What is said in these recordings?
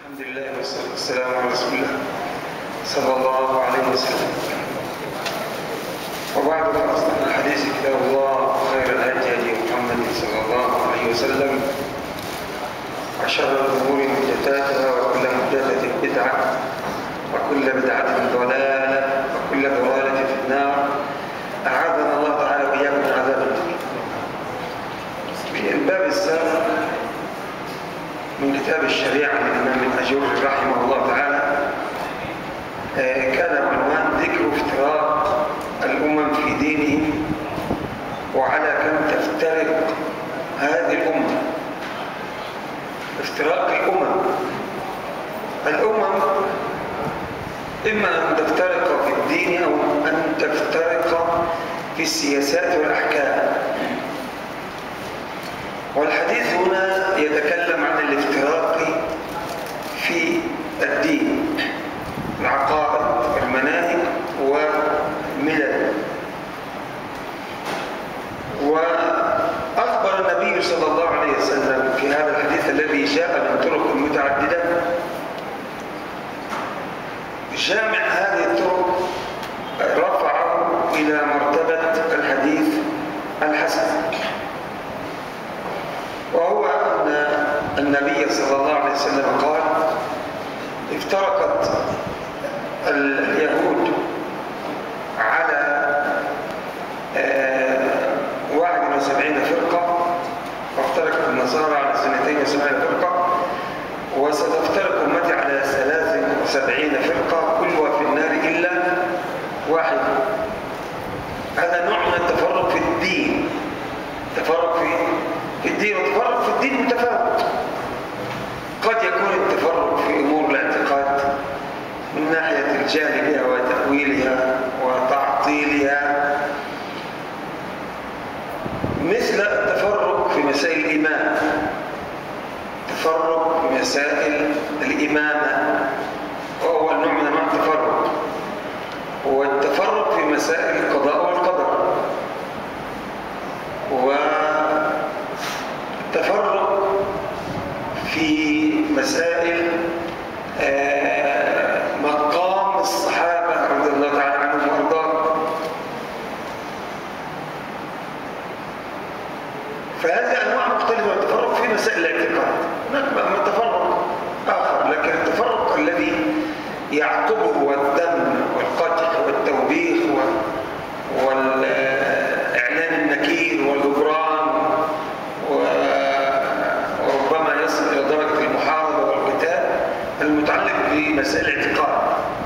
الحمد لله والصلاة والسلام على رسول الله صلى الله عليه وسلم وبعد فأصدق الحديث كتاب الله وخير الهدي هدي محمد صلى الله عليه وسلم وشر الأمور محدثاتها وكل محدثة بدعة وكل بدعة ضلالة وكل ضلالة في النار أعاذنا الله تعالى وإياكم من عذاب النار في الباب السابق من كتاب الشريعة للإمام الأجور رحمه الله تعالى كان عنوان ذكر افتراق الأمم في دينهم وعلى كم تفترق هذه الأمة افتراق الأمم الأمم إما أن تفترق في الدين أو أن تفترق في السياسات والأحكام والحديث هنا يتكلم عن الافتراق في الدين العقائد المناهج والملل وأخبر النبي صلى الله عليه وسلم في هذا الحديث الذي جاء من طرق متعددة جامع هذه الطرق رفعه إلى مرتبة الحديث الحسن وهو أن النبي صلى الله عليه وسلم قال افترقت اليهود على واحد وسبعين فرقة وافترقت النصارى على سنتين وسبعين فرقة وستفترق أمتي على ثلاث وسبعين فرقة كلها في النار إلا واحد هذا نوع من التفرق في الدين تفرق في في الدين والتفرق في الدين متفاوت قد يكون التفرق في أمور الاعتقاد من ناحية الجهل بها وتأويلها وتعطيلها مثل التفرق في مسائل الإيمان تفرق في مسائل الإمامة وهو النوع من أنواع التفرق والتفرق في مسائل القضاء والقدر والتفرق في مسائل مقام الصحابة رضي الله تعالى عنهم وأرضاهم فهذه أنواع مختلفة من التفرق في مسائل الاعتقاد هناك تفرق آخر لكن التفرق الذي يعقبه والذم والقدح والتوبيخ والإعلان النكير والجبران وربما يصل إلى درجة المحاربة والقتال المتعلق بمسائل الاعتقاد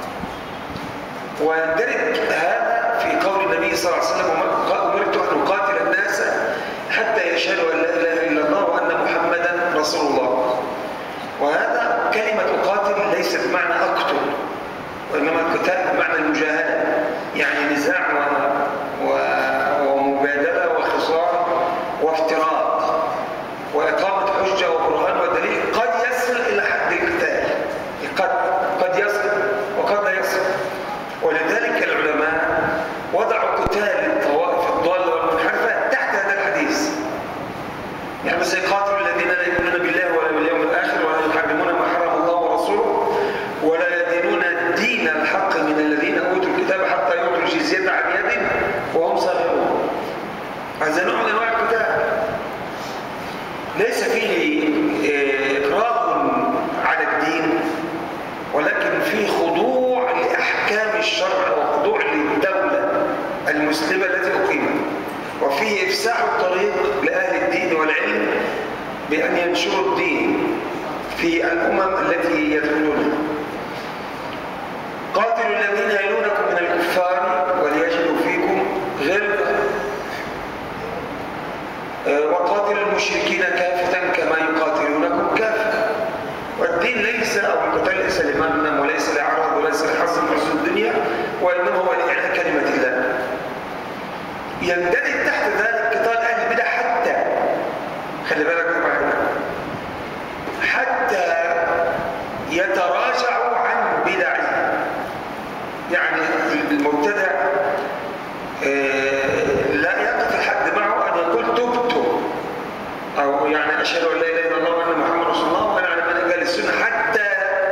ويندرج هذا في قول النبي صلى الله عليه وسلم أمرت أن أقاتل الناس حتى يشهدوا أن لا إله إلا الله وأن محمدا رسول الله وهذا كلمة أقاتل ليست معنى أقتل وإنما القتال بمعنى المجاهدة يعني نزاع و... و... ومبادلة وخصام وافتراق وإقامة حجة وبرهان ودليل قد يصل إلى حد القتال قد قد يصل وقد لا يصل ولذلك العلماء وضعوا قتال الطوائف الضالة والمنحرفة تحت هذا الحديث يعني مثل يقاتل الذين لا يؤمنون بالله ولا باليوم الآخر ولا يحرمون ما حرم الله ورسوله ولا يدينون الدين الحق من الذين أوتوا الكتاب حتى يؤتوا الجزية عن يد وهم صاغرون هذا نوع من أنواع القتال ليس فيه إكراه على الدين ولكن فيه خضوع لأحكام الشرع وخضوع للدولة المسلمة التي أقيمت وفيه إفساح الطريق لأهل الدين والعلم بأن ينشروا الدين في الأمم التي يدخلونها قاتلوا الذين يلونكم من الكفار وليجدوا فيكم غلظة وقاتلوا المشركين كافة كما يقاتلونكم كافة والدين ليس أو القتال ليس لمغنم وليس لعرض وليس لحظ من الدنيا وإنما هو لإعلاء كلمة الله يندرج تحت ذلك قتال أهل البدع حتى خلي بالك معنا حتى يتراجعوا عن بدعه يعني المبتدع لا يقف الحد معه أن يقول تبت أو يعني أشهد أن لا إله إلا الله وأن محمد رسول الله وأنا على منهج أهل السنة حتى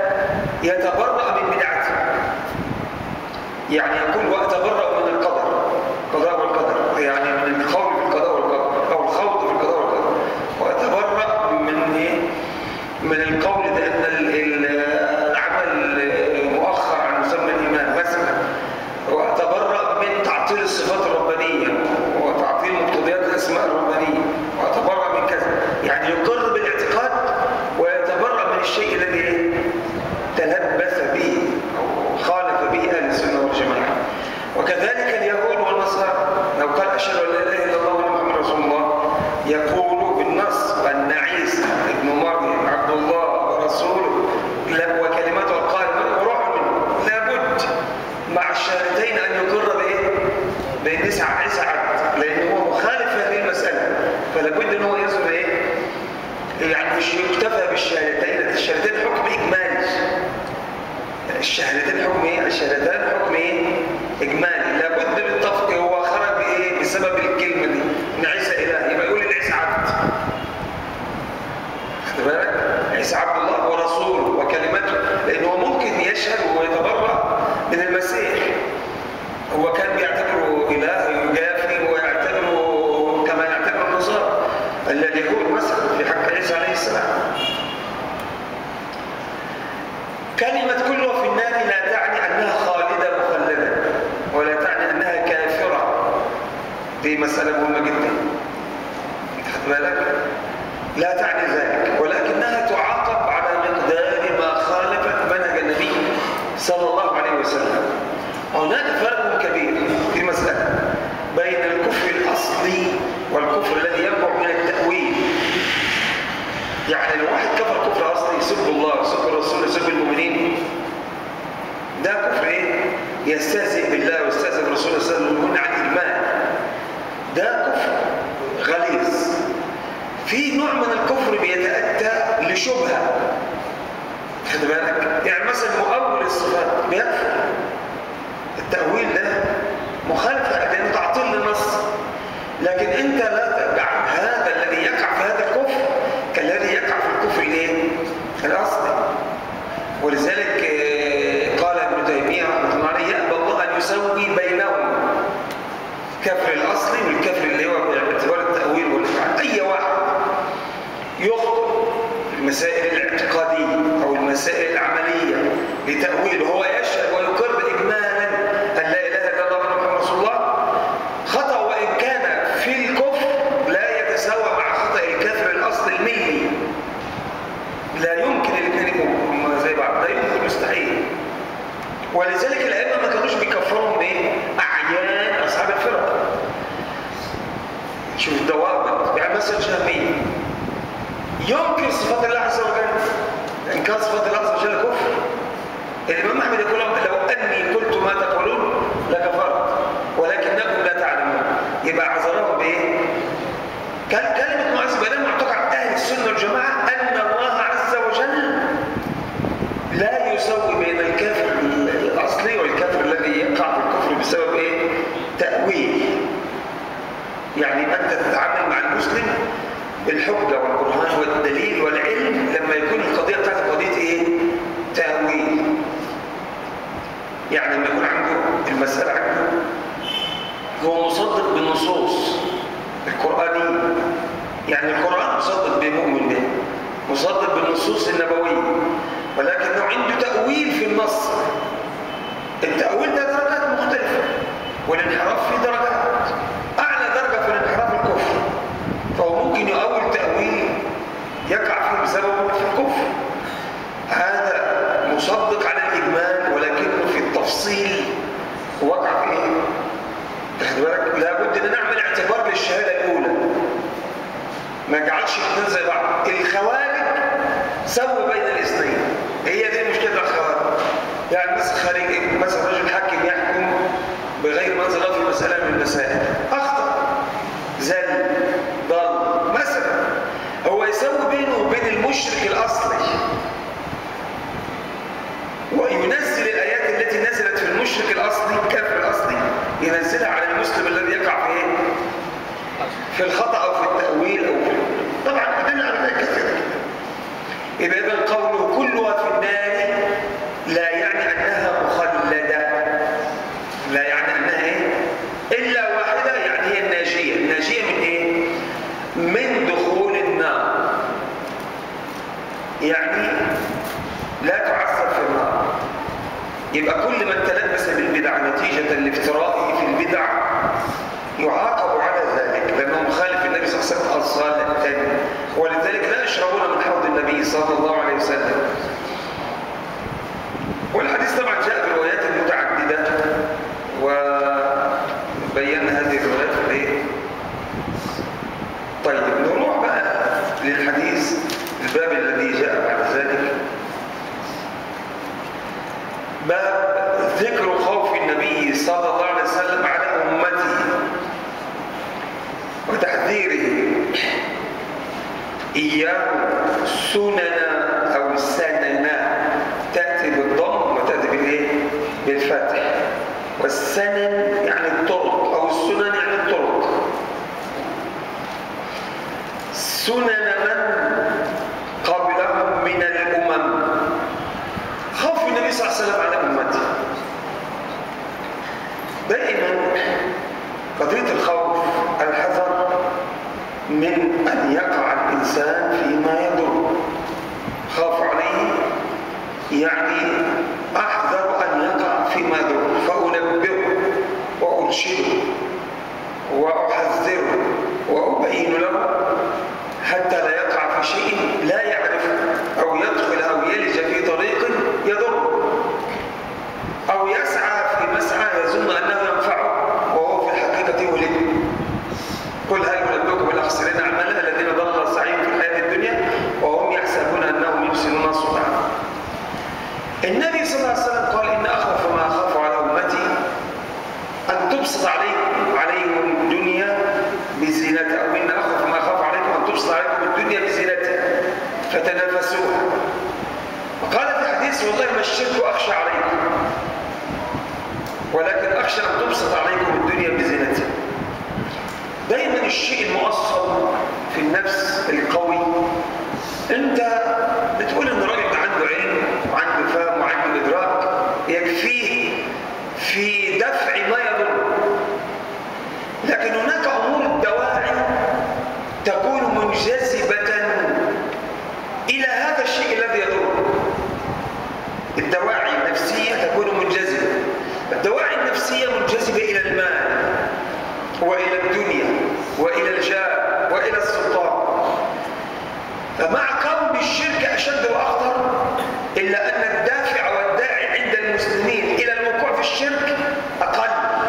يعني يقول وأتبرأ من القدر القضاء والقدر يعني من القول في القضاء والقدر أو الخوض في القضاء والقدر وأتبرأ من إيه؟ من القول بأن ال- ال- العمل مؤخر عن مسمى الإيمان مثلا وأتبرأ من تعطيل الصفات الربانية وتعطيل مقتضيات الأسماء الربانية وأتبرأ من كذا يعني يقر بالاعتقاد ويتبرأ من الشيء الذي إيه؟ تلبس به أو خالف به أهل السنة والجماعة وكذلك اليهود والنصارى لو قال أشهد أن لا إله إلا الله وأن محمد رسول الله يقول بالنص أن عيسى ابن مريم عبد الله ورسوله لا- وكلمته القائمة وروح منه لابد مع الشهادتين أن يقر بإيه؟ بأن عيسى عيسى عبد لأنه هو مخالف هذه المسألة فلابد أن هو يظهر إيه؟ يعني مش يكتفى بالشهادتين الشهادتين حكم إجمالي الشهادتين حكم ايه؟ الشهادتين حكم ايه؟ اجمالي لابد بالتفق هو خرج بايه؟ بسبب الكلمه دي ان عيسى اله يبقى يقول ان عيسى عبد خد بالك؟ عيسى عبد الله ورسوله وكلمته لان هو ممكن يشهد ويتبرأ من المسيح هو كان بيعتبره اله يجافي ويعتبره كما يعتبر النصارى اليهود مثلا في حق عيسى عليه السلام كلمة كله في النار لا تعني أنها خالدة مخلدة ولا تعني أنها كافرة دي مسألة مهمة جدا خد بالك لا تعني ذلك ولكنها تعاقب على مقدار ما خالفت منهج النبي صلى الله عليه وسلم هناك فرق كبير في مسألة بين الكفر الأصلي والكفر الذي ينبع من التأويل يعني لو واحد كفر كفر اصلي يسب الله يسب الرسول يسب المؤمنين ده كفر ايه يستهزئ بالله ويستهزئ بالرسول يستهزئ بالمؤمنين عن الايمان ده كفر غليظ في نوع من الكفر بيتاتى لشبهه خد بالك يعني مثلا مؤول الصفات بيكفر التاويل ده مخالف لانه تعطيل للنص لكن انت لا تجعل هذا الذي يقع في هذا الكفر كالذي يقع في الكفر الايه؟ الاصلي ولذلك آه، قال ابن تيميه رحمه الله عليه يأبى الله ان يسوي بينهم الكفر الاصلي والكفر اللي هو باعتبار التاويل والافعال اي واحد يخطئ المسائل الاعتقاديه او المسائل العمليه لتاويل هو يشهد ويقر اجمالا ان لا اله الا الله وان محمد رسول الله خطأ وإن كان في الكفر لا يتساوى مع خطأ الكافر الأصل الملي لا يمكن الاثنين يكونوا زي بعض لا يمكن مستحيل ولذلك الأئمة ما كانوش بيكفرهم بإيه؟ أعيان أصحاب الفرق شوف الضوابط يعني مثلا جهمية يمكن صفات الله عز وجل إن كان صفات الله عز وجل كفر الإمام أحمد يقول لهم لو أني قلت ما تقولون لكفرت ولكنكم لا تعلمون يبقى عذرهم بإيه؟ كل- كلمة معاذ بن معتقد أهل السنة والجماعة أن الله عز وجل لا يسوي بين الكافر الأصلي والكافر الذي يقع في الكفر بسبب إيه؟ تأويل يعني أنت تتعامل مع المسلم بالحجة والبرهان والدليل والعلم لما يكون القضية بتاعتك قضية إيه؟ تأويل يعني لما يكون عنده المسألة عنده هو مصدق بالنصوص القرآنية يعني القرآن مصدق بمؤمن به مصدق بالنصوص النبوية ولكنه عنده تأويل في النص التأويل ده درجات مختلفة والانحراف فيه درجات أعلى درجة في الانحراف الكفر فهو ممكن يؤول تأويل يقع فيه بسببه في الكفر هذا مصدق على الإجمال ولكنه في التفصيل وقع في إيه؟ تاخد بالك لابد ان نعمل اعتبار للشهاده الاولى ما نجعلش الاثنين زي بعض الخوارج سووا بين الاثنين هي دي مشكله الخوارج يعني مثلا خارج مثلا رجل حاكم يحكم بغير ما انزل الله في مساله من المسائل اخطا زل ضل مثلا هو يسوي بينه وبين المشرك الاصلي وينزل الآيات التي نزلت في المشرك الأصلي الكافر الأصلي ينزلها على المسلم الذي يقع في إيه؟ في الخطأ أو في التأويل أو في طبعا أدلة على ذلك كثيرة جدا يبقى إذا قوله كلها في النار لا يعني أنها مخلدة يبقى كل من تلبس بالبدع نتيجة لافترائه في البدع يعاقب على ذلك لأنه مخالف النبي صلى الله عليه وسلم أصالة ولذلك لا يشربون من حوض النبي صلى الله عليه وسلم والحديث طبعا جاء بروايات متعددة وبينا هذه الروايات في الايه؟ طيب نروح بقى للحديث الباب الذي جاء بعد ذلك باب ذكر خوف النبي صلى الله عليه وسلم على أمته وتحذيره إياه سنن أو سننا تأتي بالضم وتأتي بالإيه؟ بالفتح والسنن يعني الطرق أو السنن يعني الطرق سنن من قبلهم من الأمم خوف النبي صلى الله عليه وسلم على أمته دائما قضية الخوف الحذر من أن يقع الإنسان فيما يضر خاف عليه يعني أحذر أن يقع فيما يضر فأنبهه وأرشده وأحذره وأبين له حتى لا يقع في شيء لا يعرفه أو يدخل أو يلج في طريق يضر أو يسعى في مسعى يظن أنه ينفعه وهو في الحقيقة يهلكه قل هل أنبئكم بالأخسرين أعمالا الذين ضل سعيهم في الحياة الدنيا وهم يحسبون أنهم يحسنون صنعا النبي صلى الله عليه وسلم قال إن أخوف ما أخاف على أمتي أن تبسط عليكم عليهم الدنيا بزينتها أو إن أخوف ما أخاف عليكم أن تبسط عليكم الدنيا بزينتها فتنافسوها وقال في حديث والله ما الشرك أخشى عليكم ولكن أخشى أن تبسط عليكم الدنيا بزينتها دايما الشيء المؤصل في النفس القوي انت بتقول ان الراجل ده عنده علم وعنده فهم وعنده ادراك يكفيه في دفع ما يضر لكن هناك امور الدواعي تكون منجذبه الى هذا الشيء الذي يضر الدواعي النفسيه تكون منجذبه الدواعي النفسيه منجذبه الى المال وإلى الدنيا وإلى الجاه وإلى السلطان فمع كون الشرك أشد وأخطر إلا أن الدافع والداعي عند المسلمين إلى الوقوع في الشرك أقل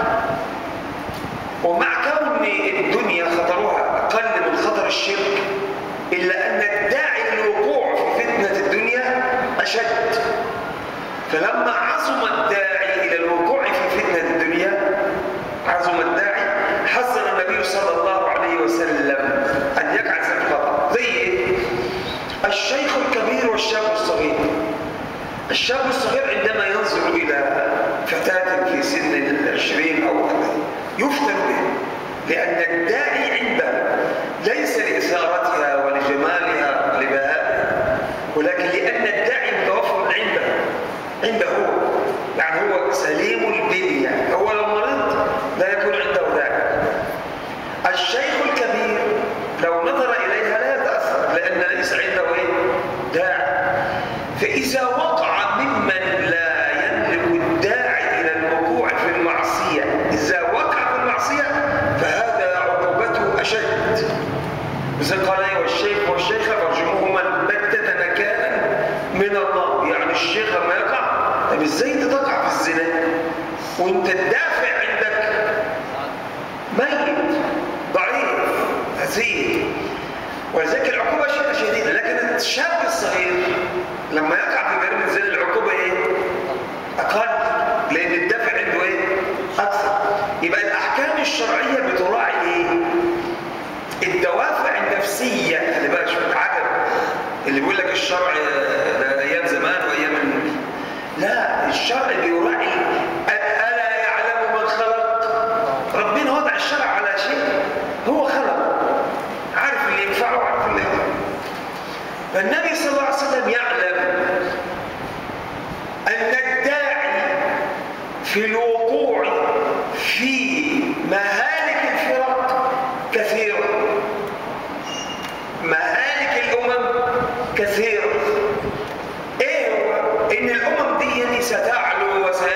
ومع كون الدنيا خطرها أقل من خطر الشرك إلا أن الداعي للوقوع في فتنة الدنيا أشد فلما عظم الداعي إلى الوقوع في فتنة الدنيا عظم الداعي حذر النبي صلى الله عليه وسلم أن يقع في الخطأ زي إيه؟ الشيخ الكبير والشاب الصغير الشاب الصغير عندما ينظر إلى فتاة في سن العشرين أو أكثر يفتن به لأن الداعي عنده ليس لإثارتها ولجمالها ولبهائها ولكن لأن الداعي متوفر عنده عنده هو يعني هو سليم البنية هو لو مرض لا يكون عنده داعي الشيخ الكبير لو نظر إليها لا يتأثر لأن ليس عنده إيه؟ داعي فإذا وقع ممن لا يملك الداعي إلى الوقوع في المعصية إذا وقع في المعصية فهذا عقوبته أشد مثل قال أيها الشيخ والشيخة فارجموهما البتة نكالا من الله يعني الشيخ لما يقع طب ازاي انت تقع في الزنا وانت الدافع عندك ميت ضعيف هزيل ولذلك العقوبة شيء شديدة لكن الشاب الصغير لما يقع في جريمة الزنا العقوبة ايه؟ أقل لأن الدافع عنده ايه؟ أكثر يبقى الأحكام الشرعية بتراعي ايه؟ الدوافع النفسية اللي بقى شوية عجب اللي بيقول لك الشرع ده أيام زمان وأيام ال... لا الشرع بيراعي ألا يعلم من خلق ربنا وضع الشرع على شيء هو خلق عارف اللي ينفعه وعارف اللي يضر فالنبي صلى الله عليه وسلم يعلم أن الداعي في الوقوع في مهالك الفرق كثيرة مهالك الأمم كثيرة إيه هو؟ إن الأمم دي ستعلو وسيعلو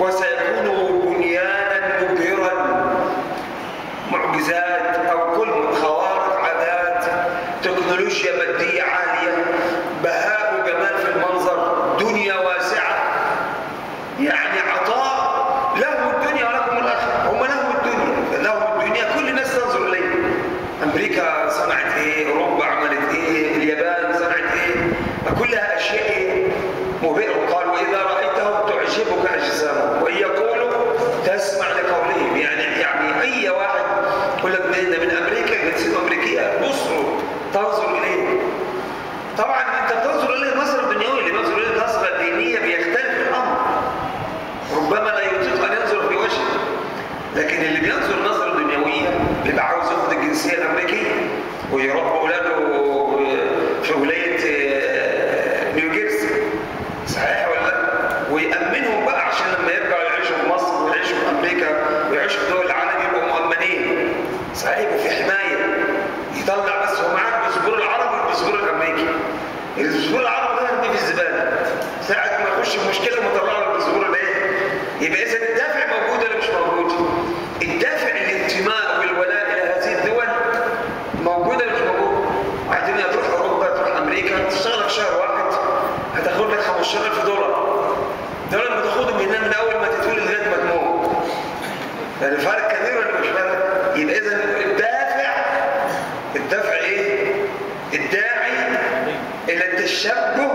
وسيكون بنيانا مبهرا معجزات او كل خوارق عادات تكنولوجيا ماديه عاليه بهاء وجمال في المنظر دنيا واسعه يعني عطاء لهم الدنيا ولكم الاخره هم لهم الدنيا لهم الدنيا كل الناس تنظر اليه امريكا صنعت ايه اوروبا عملت ايه اليابان صنعت ايه كلها اشياء ايه مبهره قالوا اذا رايتهم تعجبك اجسامهم وان يقولوا تسمع لقولهم يعني يعني اي واحد يقول لك من من امريكا جنسيته امريكيه بصوا تنظر اليه طبعا انت بتنظر اليه نظره دنيويه اللي بينظر اليه نظره دينيه بيختلف الامر ربما لا يطيق ان ينظر في وجهه لكن اللي بينظر نظره دنيويه بيبقى عاوز ياخد الجنسيه الامريكيه ويربي اولاده في ولايه نيوجيرسي صحيح ولا لا؟ ويأمنهم بقى عشان لما يرجعوا يعيشوا في مصر ويعيشوا في امريكا ويعيشوا في دول العالم يبقوا مؤمنين صحيح وفي حمايه يطلع بس هو معاك الباسبور العربي والباسبور الامريكي الباسبور العربي ده يرميه في الزباله ساعه ما يخش في مشكله مطلع له الباسبور الايه؟ يبقى اذا الدافع موجود ولا مش موجود؟ الدافع الانتماء والولاء الى هذه الدول موجود ولا مش موجود؟ عايزين تروح اوروبا تروح امريكا تشتغل في شهر واحد هتاخد لك 15000 دولار دول لما تاخدهم هنا من اول ما تتولد لغايه ما تموت يعني فرق كبير ولا مش فرق؟ يبقى اذا الدافع الدافع ايه؟ الداعي الى التشبه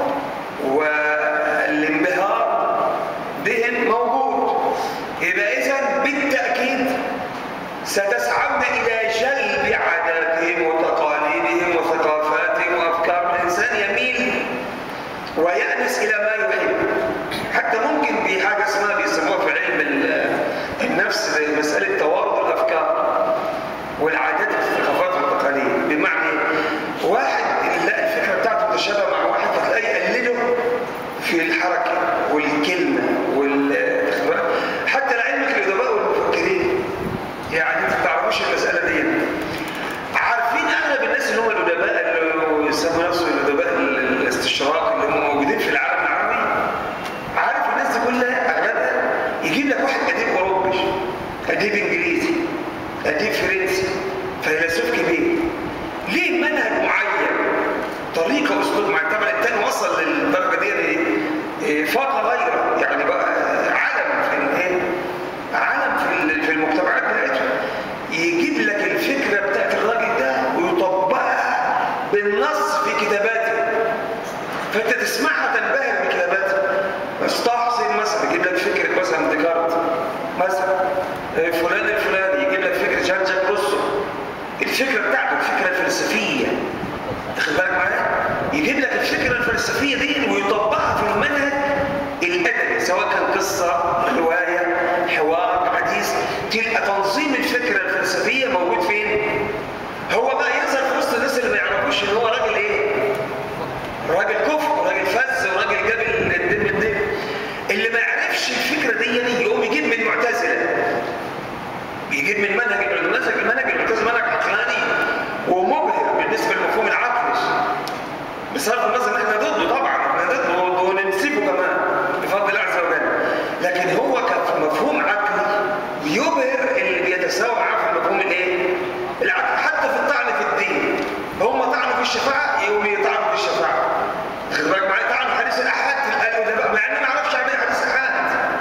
والانبهار بهم موجود يبقى اذا بالتاكيد ستسعون الى جلب عاداتهم وتقاليدهم وثقافاتهم وافكار الانسان يميل ويأنس إلى ما يحب حتى ممكن في حاجة اسمها بيسموها في علم النفس مسألة توارد الأفكار والعادات والثقافات والتقاليد بمعنى واحد لا الفكرة بتاعته تشابه مع واحد فتلاقيه يقلده في الحركة والكلمة وال حتى لعلمك الأدباء والمفكرين يعني ما تعرفوش المسألة دي عارفين أغلب الناس اللي هم الأدباء اللي يسموا نفسهم الأدباء الاستشراق اللي هم موجودين في العالم العربي عارف الناس دي كلها أغلبها يجيب لك واحد أديب أوروبي أديب إنجليزي أديب فرنسي فيلسوف كبير ليه منهج معين طريقة وأسلوب معين طبعا التاني وصل للدرجة دي فاق غيره يعني بقى علم في الايه؟ علم في في المجتمعات بتاعتهم يجيب لك الفكرة بتاعت الراجل ده ويطبقها بالنص في كتاباته فانت تسمعها تنبهر بكتاباته استحسن مثلا يجيب لك فكرة مثلا ديكارت مثلا فلان الفلاني يجيب لك فكرة جان جاك روسو الفكرة بتاعته الفكرة الفلسفية تاخد بالك معايا يجيب لك الفكرة الفلسفية دي ويطبقها في المنهج الأدبي سواء كان قصة رواية حوار حديث تلقى تنظيم الفكرة الفلسفية موجود فين؟ هو بقى يظهر في وسط الناس اللي ما يعرفوش ان هو راجل ايه؟ راجل كفر وراجل فز وراجل جاب الدم الدم اللي ما يعرفش الفكرة دي يقوم يجيب من معتزلة يجيب من منهج المنهج المنهج المعتزلة منهج عقلاني ومبهر بالنسبة للمفهوم العقلي بصرف النظر احنا ضده طبعا احنا ضده وننسبه كمان بفضل الله عز وجل لكن هو كمفهوم عقلي بيبهر اللي بيتساوى معاه في المفهوم الايه؟ العقل حتى في الطعن في الدين هم طعنوا في الشفاعه يقوم يطعنوا في الشفاعه خد بالك معايا طعنوا في حديث الاحاد قالوا ده بقى مع اني ما اعرفش عن ايه حديث احاد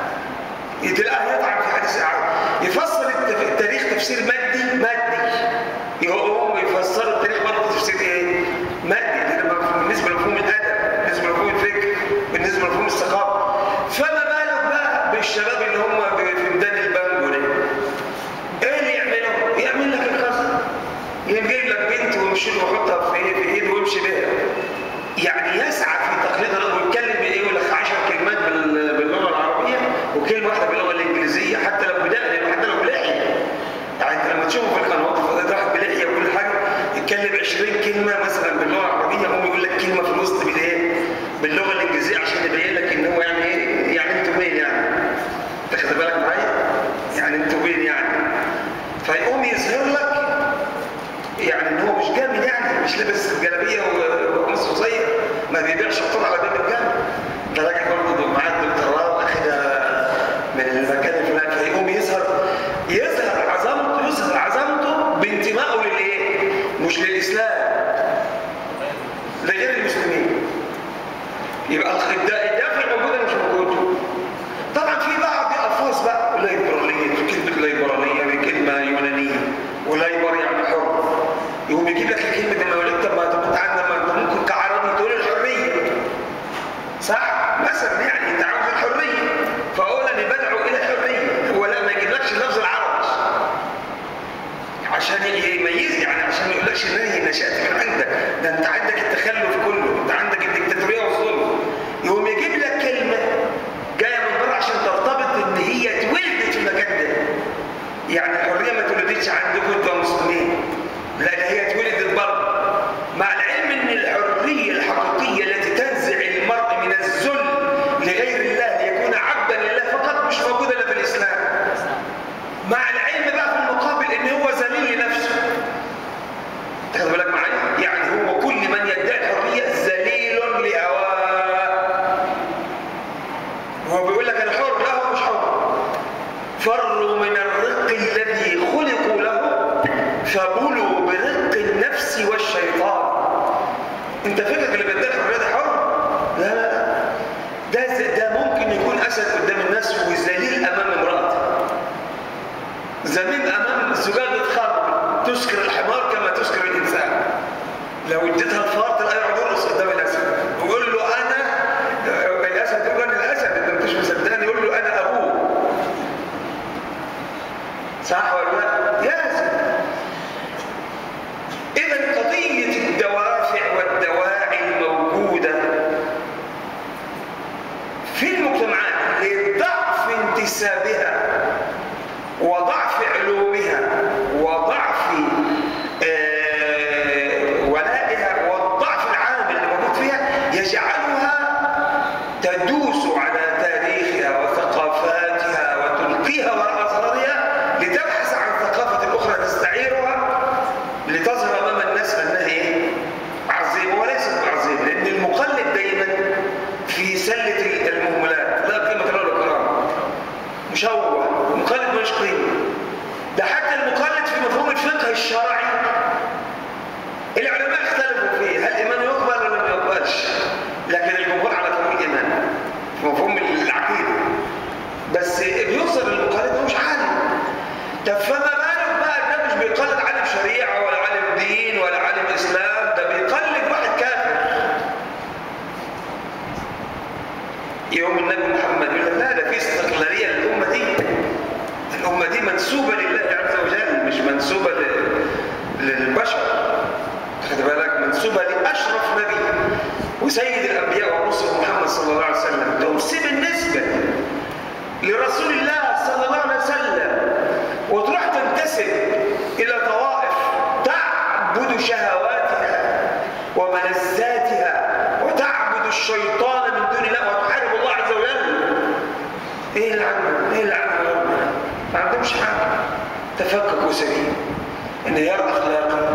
تلاقيه يطعن في حديث احاد يفسر التاريخ تفسير مادي مادي يقوم يفسروا التاريخ برضه تفسير ايه؟ مادي بالنسبه لمفهوم الادب بالنسبه لمفهوم الفكر بالنسبه لمفهوم الثقافه فما بالك بقى بالشباب اللي هم في ميدان البانجو ده ايه اللي يعملوا؟ يعمل لك القصد يجيب لك بنت ويمشي له ويحطها في في ايده ويمشي بيها يعني يسعى في تقليد الرجل ويتكلم بايه يقول لك 10 كلمات باللغه العربيه وكلمه واحده باللغه الانجليزيه حتى لو بدقن حتى لو بلحيه يعني انت لما تشوفه في القنوات الفضائيه راح بلحيه وكل حاجه يتكلم 20 كلمه مثلا باللغه العربيه هم يقول لك كلمه في الوسط بالايه؟ باللغه الانجليزيه عشان يبين لك ان هو يعني ايه؟ يعني انتوا مين يعني؟ تاخد بالك معايا؟ يعني انتوا مين يعني؟ فيقوم يظهر لك يعني ان هو مش جامد يعني مش لابس جلابيه وقميص قصير ما بيبيعش الطول على باب الجامع ده راجل برضه معاه الدكتوراه واخدها مش للإسلام لغير المسلمين يبقى الخداع الدافع موجود ولا مش موجود طبعا في بعض الفاظ بقى ليبراليه كلمه ليبراليه كلمه يونانيه وليبر يعني حر يقوم يجيب لك الكلمه دي ما يقول لك طب ما انت عندنا ما انت ممكن كعربي تقول الحريه صح مثلا يعني انت عاوز الحريه فاقول اني بدعو الى الحريه هو لا ما يجيبلكش اللفظ العربي عشان يميز يعني عشان ما يقولكش ان هي نشات من عندك ده انت عندك التخلف كله انت عندك الدكتاتوريه والظلم يقوم يجيب لك كلمه جايه من بره عشان ترتبط ان هي اتولدت في المكان ده يعني الحريه ما اتولدتش عندكم انتوا مسلمين لا ده هي اتولدت بره مع العلم ان الحريه الحقيقيه التي تنزع المرء من الذل لغير الله ليكون عبدا لله فقط مش موجوده الا في الاسلام مع العلم بقى في المقابل ان هو ذليل لنفسه تاخد بالك معايا يعني هو كل من يدعي الحريه ذليل لهواه هو بيقول لك انا حر لا هو مش حر فروا من الرق الذي خلقوا له فبلوا برق النفس والشيطان انت فكرك اللي بيدعي الحريه ده حر لا لا لا ده ده ممكن يكون اسد قدام الناس وذليل امام امراته زميل امام زجاجه خمر تسكر الحمار كما تسكر الانسان لو اديتها الفار تلاقي يقعد يرقص قدام الاسد ويقول له انا الاسد يقول انا الاسد انت مش مصدقني يقول له انا ابوه صح ولا لا؟ لازم اذا قضيه الدوافع والدواعي الموجوده في المجتمعات لضعف انتسابها وضعف علومها وضعف آه ولائها والضعف العام اللي موجود فيها يجعلها تدوس على تاريخها وثقافاتها وتلقيها وراء ظهرها لتبحث عن ثقافة أخرى تستعيرها لتظهر أمام الناس أنها إيه؟ عظيمة وليست بعظيمة لأن المقلد دايما في سلة المهملات لا قيمة له الكرام مشوه المقلد مش قيمة ده حتى المقلد في مفهوم الفقه الشرعي العلماء اختلفوا فيه هل الإيمان يقبل ولا ما يقبلش لكن الجمهور على قانون الإيمان في مفهوم العقيدة بس بيوصل للمقلد هو مش عالم طب فما بالك بقى ده مش بيقلد عالم شريعة ولا عالم دين ولا عالم إسلام ده بيقلد واحد كافر يوم النبي محمد يقول لك لا ده في استقلالية للأمة دي الأمة دي منسوبة لله عز وجل مش منسوبة للبشر خد بالك منسوبة لأشرف نبي وسيد الأنبياء والرسل محمد صلى الله عليه وسلم تنسب النسبة لرسول الله صلى الله عليه وسلم وتروح تنتسب إلى طوائف تعبد شهواتها وملذاتها وتعبد الشيطان من دون الله وتحارب الله عز وجل ايه اللي عندهم؟ ايه اللي عندهم؟ ما عندهمش حاجه تفكك سليم انهيار اخلاقي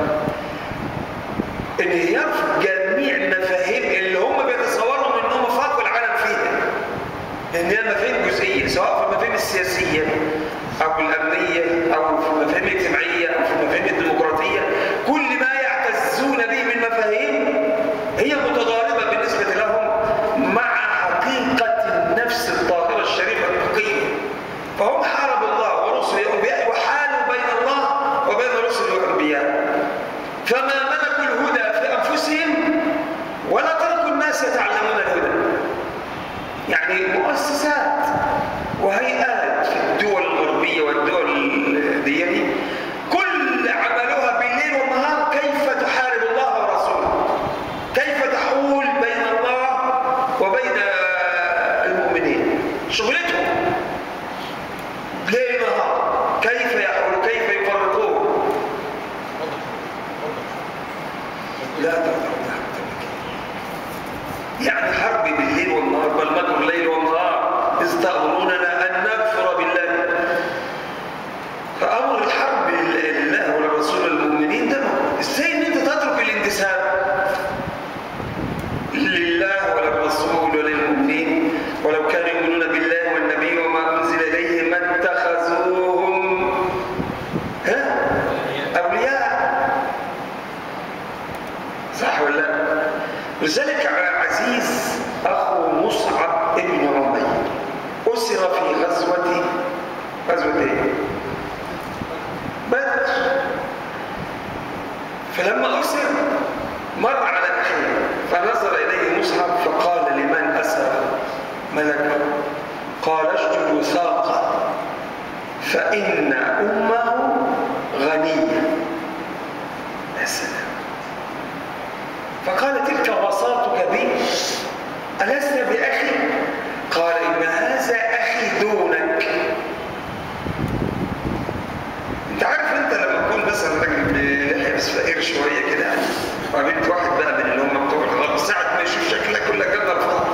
انهيار في جميع المفاهيم اللي هم بيتصوروا انهم فاقوا العالم فيها لان هي مفاهيم جزئيه سواء في المفاهيم السياسيه او الامنيه او في المفاهيم الاجتماعيه او في المفاهيم الديمقراطيه كل ما يعتزون به من مفاهيم هي متضاربه بالنسبه لهم مع حقيقه النفس الطاهره الشريفه التقيه فهم حاربوا الله ورسله الانبياء وحالوا بين الله وبين رسله الانبياء فما ملكوا الهدى في انفسهم ولا تركوا الناس يتعلمون الهدى يعني مؤسسات وهيئات في الدول الغربية لذلك عزيز أخو مصعب ابن عمير أسر في غزوة غزوة إيه؟ بدر فلما أسر مر على أخيه فنظر إليه مصعب فقال لمن أسر ملكه قال اشجد ساقه فإن أمه غنية يا سلام فقال تلك وصاتك بي ألست بأخي قال إن هذا أخي دونك أنت عارف أنت لما تكون مثلا راجل بلحية بس فقير شوية كده يعني وقابلت واحد بقى من اللي هم بتوع الغرب ساعة ما يشوف شكلك يقول لك جالنا الفقر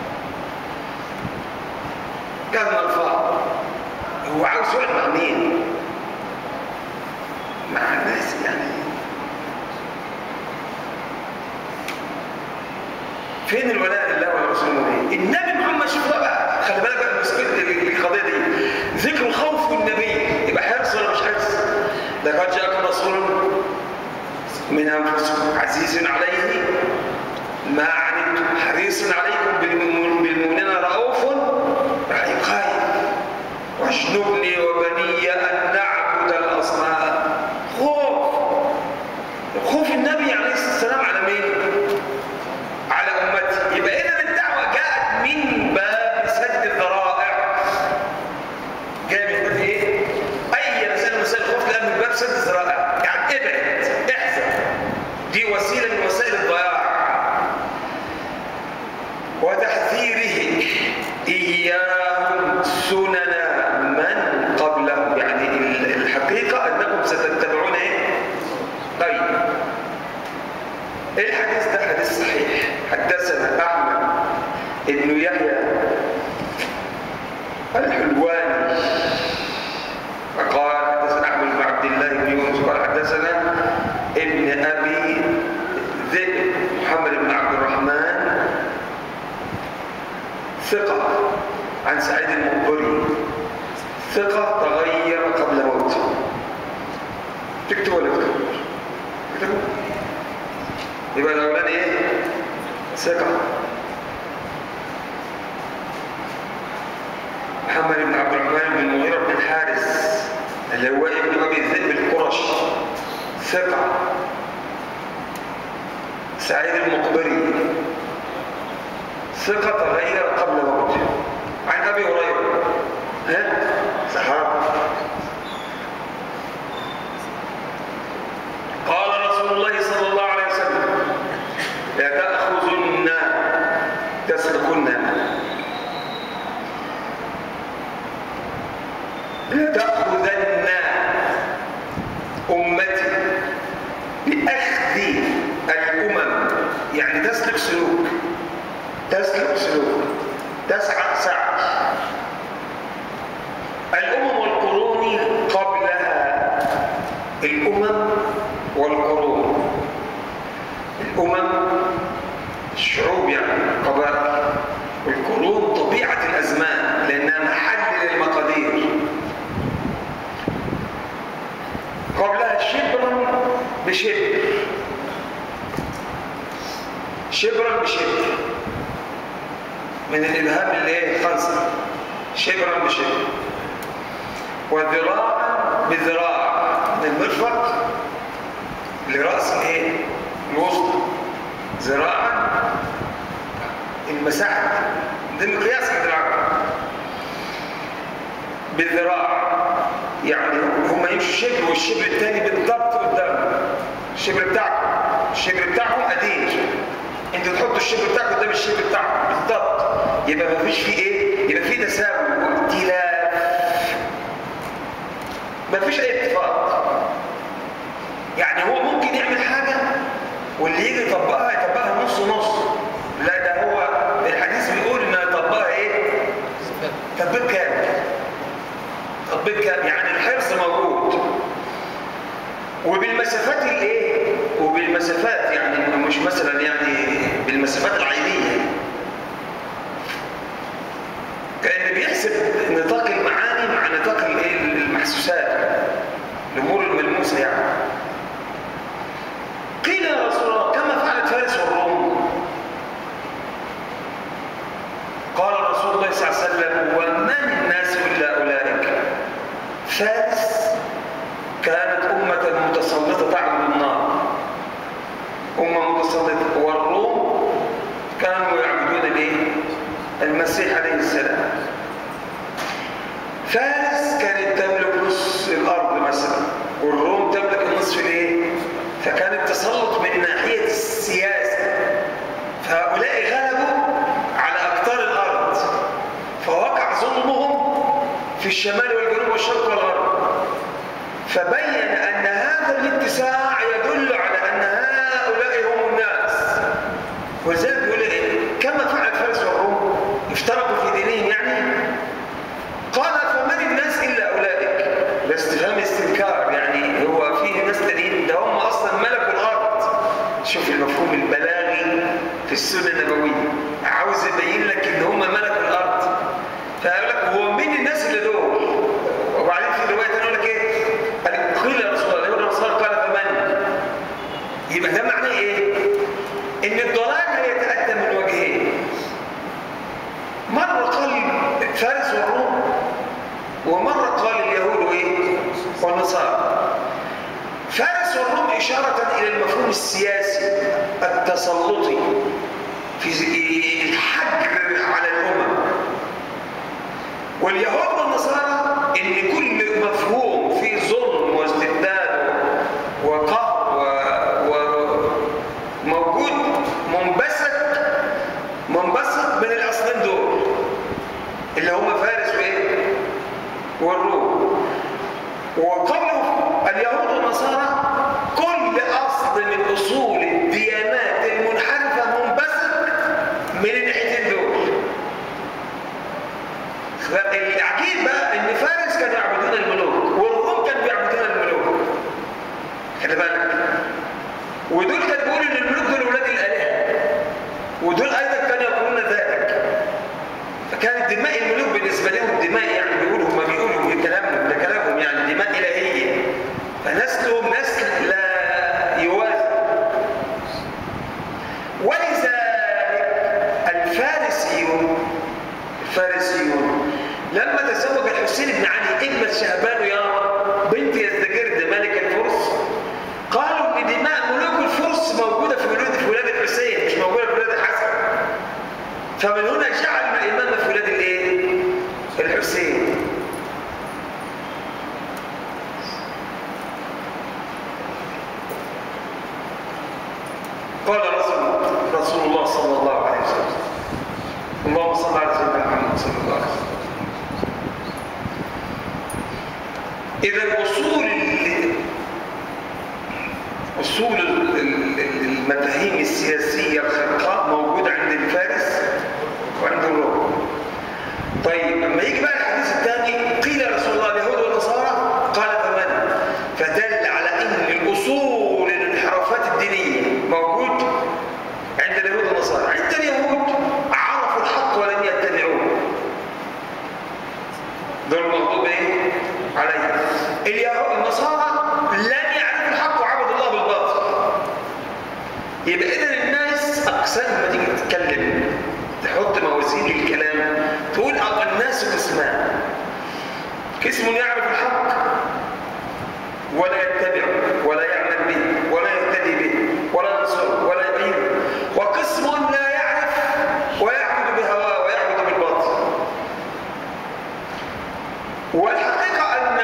جالنا الفقر هو عاوز يقعد مع مين؟ مع الناس يعني فين الولاء لله ولرسوله ايه؟ النبي محمد شوف بقى خلي بالك بقى القضيه دي ذكر الخوف والنبي يبقى حرص ولا مش حرص؟ لقد جاءكم رسول من انفسكم عزيز عليه ما عنتم حريص عليكم بالمؤمنين رؤوف رحيم خايف واجنبني وبني ان نعبد الاصنام خوف خوف النبي عليه الصلاه والسلام على مين؟ على امتي يبقى اذا الدعوه جاءت من باب سد الذرائع جايه من باب ايه؟ اي رساله مسائل الخوف جاءت من باب سد الذرائع يعني ابعد احذر دي وسيله من وسائل الضياع وتحذيره اياهم سنن من قبلهم يعني الحقيقه انكم ستتبعون ايه؟ طيب الحديث ده حديث صحيح حدثنا احمد ابن يحيى الحلواني فقال حدثنا احمد بن عبد الله بن يونس قال حدثنا ابن ابي ذئب محمد بن عبد الرحمن ثقة عن سعيد المقبري ثقة تغير قبل موته تكتب ولا تكتب؟ تكتب يبقى الأولاني إيه؟ ثقة محمد بن عبد الرحمن بن المغيرة بن الحارث اللي هو ابن أبي الذئب القرشي ثقة سعيد المقبري ثقة تغير قبل موته عن أبي هريرة ها؟ صحابة قال رسول الله صلى الله عليه وسلم لا تأخذن تسلكن لا تأخذن أمتي بأخذ الأمم يعني تسلك سلوك تسلك سلوك تسعى سعي الأمم والقرون قبلها الأمم والقرون الأمم الشعوب يعني قبائل والقرون طبيعة الأزمان لأنها محل للمقادير قبلها شبرا بشبر شبرا بشبر من الإلهام اللي هي الخنصر شبرا بشبر وذراعا بذراع من المرفق لرأس الايه؟ الوسطى ذراعا المساحة ده مقياس عند العرب بالذراع يعني هم يمشوا شبر والشبر الثاني بالضبط قدام الشبر بتاعكم الشبر بتاعهم قديم انتوا تحطوا الشبر بتاعكم قدام الشبر بتاعكم بالضبط يبقى ما فيش فيه ايه يبقى فيه تساوي واختلاف ما فيش اي اتفاق يعني هو ممكن يعمل حاجه واللي يجي يطبقها يطبقها نص نص لا ده هو الحديث بيقول انه يطبقها ايه تطبيق كامل تطبيق كامل يعني الحرص موجود وبالمسافات الايه وبالمسافات يعني مش مثلا يعني بالمسافات العينيه كان بيحسب نطاق المعاني مع نطاق الايه المحسوسات الامور الملموسه يعني قيل يا رسول الله كما فعلت فارس والروم فارس كانت أمة متسلطة تعبد النار أمة متسلطة والروم كانوا يعبدون الايه؟ المسيح عليه السلام فارس كانت تملك نصف الأرض مثلا والروم تملك النصف الايه؟ فكان التسلط من ناحية السياسة فهؤلاء غلبوا على أقطار الأرض فوقع ظلمهم في الشمال والجنوب والشرق والغرب فبين أن هذا الاتساع يدل على أن هؤلاء هم الناس ولذلك يقول إيه؟ كما فعل فارس والروم افترقوا في دينهم يعني قال فمن الناس إلا أولئك ده استفهام استنكار يعني هو فيه ناس تانيين ده هم أصلا ملكوا الأرض شوف المفهوم البلاغي في السنة النبوية عاوز يبين لك إن هم ملكوا الأرض فيقول لك هو مين الناس اللي دول وبعدين في رواية تانية يقول لك إيه قال قيل يا رسول الله يقول الرسول قال فمن يبقى ده معناه إيه إن الضلال هيتأتى من وجهين مرة قال فارس والروم ومرة قال اليهود وإيه والنصارى فارس والروم إشارة إلى المفهوم السياسي التسلطي في الحجر على الأمم واليهود والنصارى إن كل مفهوم فيه ظلم واستبداد وقهر وموجود منبثق منبثق من الأصلين دول اللي هم فارس وإيه والروم وقبله اليهود والنصارى كل أصل من أصول الديانات المنحرفة منبثق من الناحيتين دول العجيب بقى ان فارس كانوا يعبدون الملوك والروم كانوا بيعبدون الملوك خلي بالك ودول كانوا بيقولوا ان الملوك دول ولاد الالهه ودول ايضا كانوا يقولون ذلك فكانت دماء الملوك بالنسبه لهم دماء يعني بيقولوا هم بيقولوا كلامهم ده كلامهم يعني دماء الهيه فنسلهم نسل لا يوازن ولذلك الفارسيون الفارسيون لما تزوج الحسين بن علي ابن شهبان يارا بنت يزدجرد ملك الفرس قالوا ان دماء ملوك الفرس موجوده في ولاد في ولاد الحسين مش موجوده في ولاد الحسن فمن هنا جعل الامامه في ولاد الايه؟ الحسين قال رسول رسول الله صلى الله عليه وسلم اللهم صل على سيدنا محمد صلى الله عليه وسلم إذا أصول أصول المفاهيم السياسية الخرقاء موجودة عند الفارس وعند الروم طيب لما يجي بقى الحديث الثاني قيل رسول الله اليهود والنصارى قال فمن فدل على ان الاصول الانحرافات الدينيه موجود عند اليهود والنصارى عند اليهود عرفوا الحق ولم يتبعوه دول المغضوب ايه عليه اليهود النصارى لم يعرفوا الحق وعبدوا الله بالباطل يبقى اذا الناس اقسام لما تيجي تتكلم تحط موازين للكلام تقول الناس قسمان قسم يعرف الحق ولا يتبعه ولا يعمل به ولا يهتدي به ولا ينصره ولا يبينه وقسم لا يعرف ويعبد بهواه ويعبد بالباطل والحقيقة أن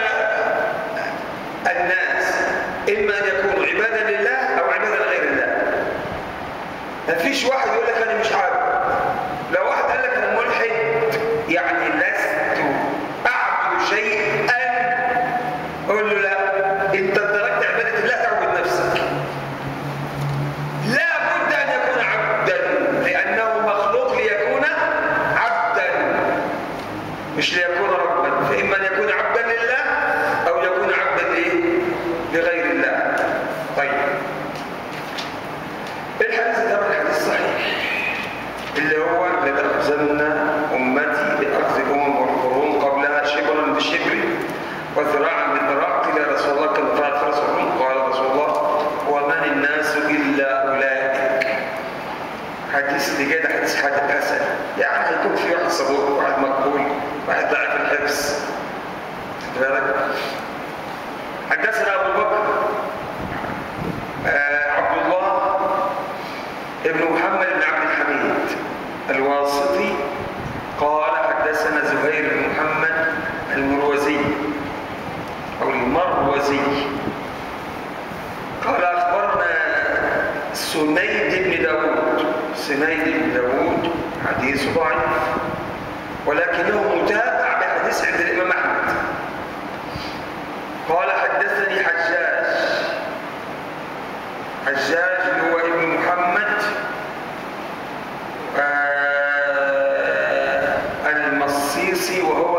الناس إما أن يكونوا عبادا لله أو عبادا لغير الله ما فيش واحد يقول لك أنا مش عابد لو واحد قال لك أنا ملحد يعني لست أعبد شيئا قول له لا أنت تركت عبادة الله تعبد نفسك لا بد أن يكون عبدا لأنه مخلوق ليكون عبدا مش ليكون ربا فإما أن يكون عبدا لله أو يكون عبدا لإيه؟ لغير الله طيب الحديث ده الحديث صحيح اللي هو لتأخذن أمتي بأخذ الأمم والقرون قبلها شبرا بشبر وذراعا بذراع قيل المروزي قال أخبرنا سنيد بن داود سنيد بن داود حديث ضعيف ولكنه متابع بحديث عند الإمام أحمد قال حدثني حجاج حجاج هو ابن محمد آه المصيصي وهو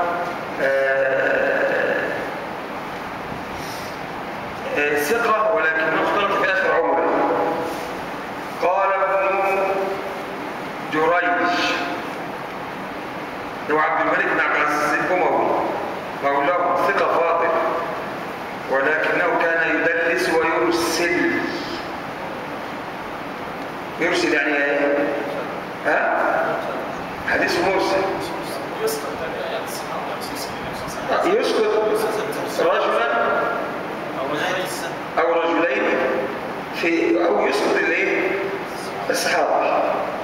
آه آه ثقة ولكنه اختلط في آخر عمره قال ابن جريج هو عبد الملك بن عبد العزيز الأموي مولاه ثقة فاضل ولكنه كان يدلس ويرسل يرسل يعني ايه؟ ها؟ حديث مرسل يسكت رجلا او رجلين في او يسكت الايه؟ الصحابه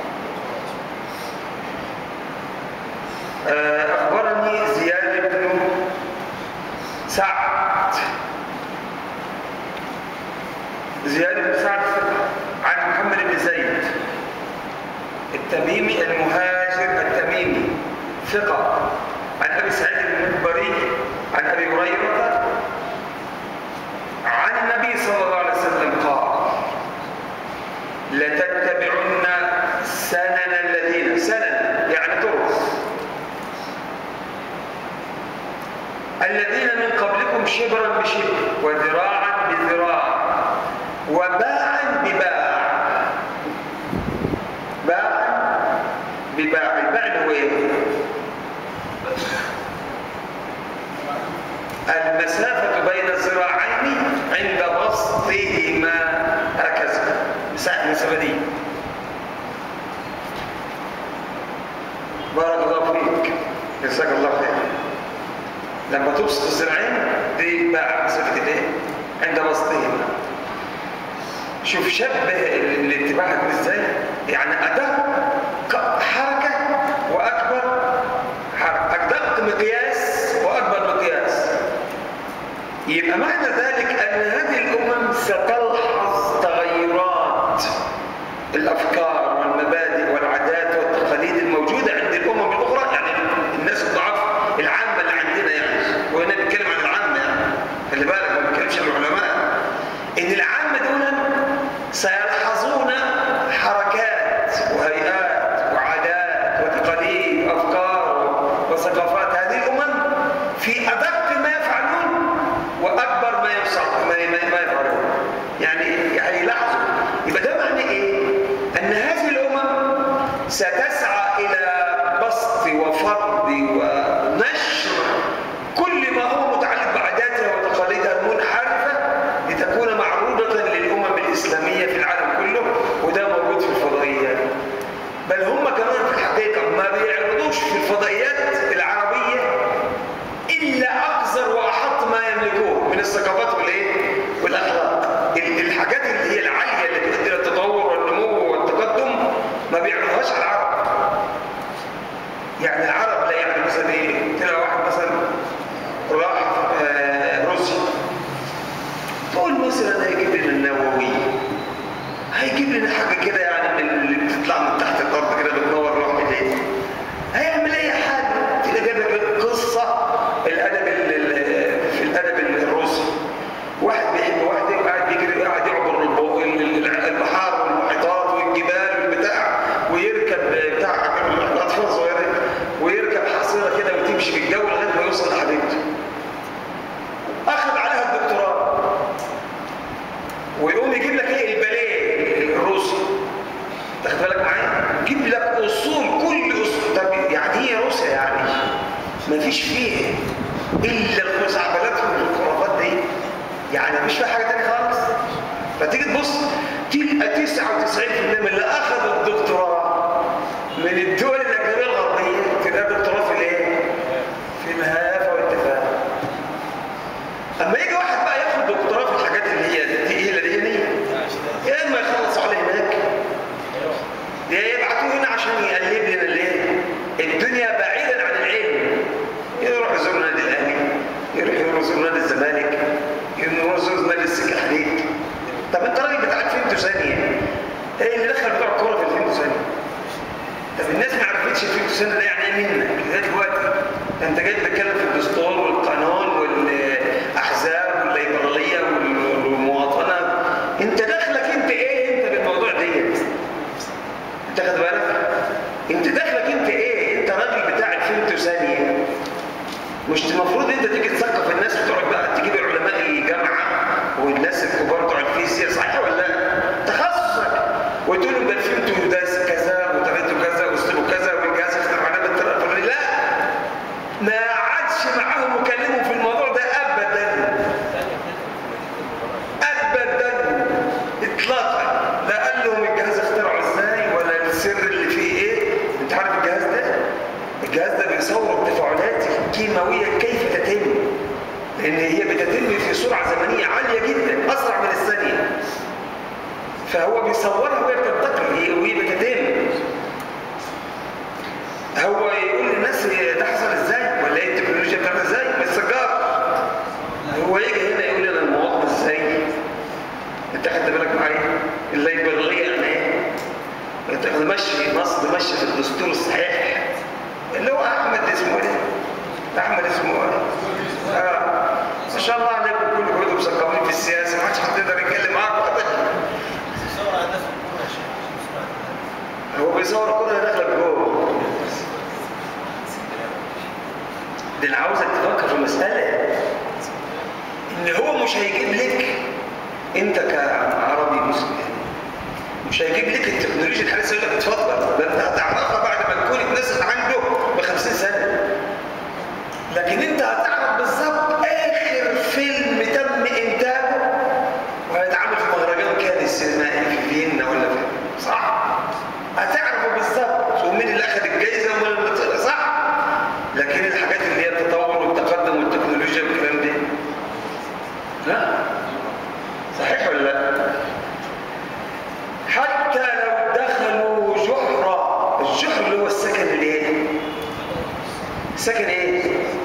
اخبرني زياد بن سعد زياد بن سعد عن محمد بن زيد التميمي المهاجر التميمي ثقة عن أبي سعيد المقبري عن أبي هريرة عن النبي صلى الله عليه وسلم قال لتتبعن سنن الذين سنن يعني طرق الذين من قبلكم شبرا بشبر وذراعا بذراع وباعا بباع باعا بباع الباع هو ايه المسافة بين الذراعين عند بسطهما هكذا مساحة المسافة دي بارك الله فيك جزاك الله خير لما تبسط الذراعين دي باع مسافة الايه عند بسطهما شوف شبه الاتباع هتقول ازاي يعني ادق حركه واكبر حركه ادق مقياس واكبر مقياس يبقى معنى ذلك ان هذه الامم ستلحظ تغيرات الافكار والمبادئ والعادات والتقاليد الموجوده عند الامم الاخرى يعني الناس الضعاف العامه اللي عندنا يعني وهنا بنتكلم عن العامه يعني خلي بالك ما بنتكلمش عن العلماء ان العامه دول سيلحظون حركات وهيئات وعادات وتقاليد وافكار وثقافات هذه الامم في ادق ما يفعلون واكبر ما يفعلون ما يفعلون يعني يعني يلاحظوا يبقى ده معنى ايه؟ ان هذه الامم ستسعى الى بسط وفرض ونشر كل ما هو متعلق بعاداتها وتقاليدها المنحرفه لتكون معروضه للامم الإسلامية في العالم كله وده موجود في الفضائيات بل هم كمان في الحقيقة ما بيعرضوش في الفضائيات العربية إلا أقذر وأحط ما يملكوه من الثقافات والإيه؟ والأخلاق الحاجات اللي هي العالية اللي تؤدي إلى التطور والنمو والتقدم ما بيعرضوهاش على العرب يعني العرب لا يعني مثلا إيه؟ تلاقي واحد مثلا راح آه روسيا تقول مثلا هيجيب لنا النووي هيجيب لنا حاجه كده يعني من اللي بتطلع من تحت الارض كده بتنور لوحدها ليه هيعمل اي حاجه تلاقي جايب لك قصه الادب في الادب الروسي واحد بيحب واحده وقاعد بيجري قاعد يعبر البحار والمحيطات والجبال والبتاع ويركب بتاع الاطفال الصغيرين ويركب حصيره كده وتمشي في الجو لغايه ما يوصل لحبيبته اخذ عليها الدكتوراه ويقوم يجيب لك ايه الباليه الروسي تاخد بالك معايا يجيب لك اصول كل اصول طب يعني هي روسيا يعني ما فيش فيها الا الخزعبلات والخرافات دي يعني مش فيها حاجه ثانيه خالص فتيجي تبص تلقى 99% من اللي اخذوا الدكتوراه من الدول الاجنبيه الغربيه تلاقي دكتوراه في الايه؟ في الهيافه والتفاهه اما يجي واحد بقى ياخد دكتوراه في الحاجات اللي هي دي هي دي يا اما يخلص عليه هناك يا يبعتوه هنا عشان يقلب لنا الايه الدنيا بعيدا عن العلم يروح يزور نادي الاهلي يروح يزور نادي الزمالك طب انت راجل بتاع الفيمتو ثانيه ايه اللي دخل بتوع الكوره في الفيمتو ثانيه طب الناس ما عرفتش الفيمتو ثانيه ده يعني ايه منك لغايه دلوقتي ده انت جاي تتكلم في الدستور والقانون والاحزاب والليبراليه والمواطنه انت دخلك انت ايه انت بالموضوع ديت انت خد بالك انت دخلك انت ايه انت راجل بتاع الفيمتو ثانيه مش المفروض انت تيجي تثقف الناس وتقعد بقى تجيب علماء الجامعه والناس الكبار بتوع الفيزياء صحيح ولا لا؟ تخصصك وتقول لهم ده الفيمتو ده كذا وطريقته كذا واسلوبه كذا والجهاز اخترع علامه بالطريقه الفلانيه لا ما عادش معاهم وكلمهم في الموضوع ده ابدا ابدا اطلاقا لا قال لهم الجهاز اخترعه ازاي ولا السر اللي فيه ايه انت عارف الجهاز ده الجهاز ده بيصور التفاعلات الكيماويه كيف تتم لان هي بتتم في سرعه زمنيه عاليه جدا اسرع من الثانيه فهو بيصورها وهي بتنتقل هي وهي بتتم هو يقول للناس ده حصل ازاي ولا ايه التكنولوجيا بتاعتها ازاي من السجاره هو يجي هنا يقول لنا المواطن ازاي انت خدت بالك معايا الليبراليه يعني ايه انت ماشي نص ماشي في الدستور الصحيح اللي هو احمد اسمه ايه احمد اسمه ايه آه. ما شاء الله عليكم كلكم كنتوا مثقفين في السياسه ما حدش حد يقدر يتكلم معاكم هو بيصور الكره اللي داخله جوه ده انا عاوزك تفكر في مساله ان هو مش هيجيب لك انت كعربي مسلم مش هيجيب لك التكنولوجيا الحديثه يقول لك اتفضل ده انت هتعرفها بعد ما تكون اتنست عنده ب 50 سنه لكن انت هتعرف بالظبط اخر فيلم تم انتاجه وهيتعمل في مهرجان كان السينمائي في فيينا ولا في صح؟ هتعرفه بالظبط ومين اللي اخذ الجائزه ومين اللي طلع صح؟ لكن الحاجات اللي هي التطور والتقدم والتكنولوجيا والكلام ده لا صحيح ولا لا؟ حتى لو دخلوا جحرة الجحر اللي هو السكن الايه؟ سكن ايه؟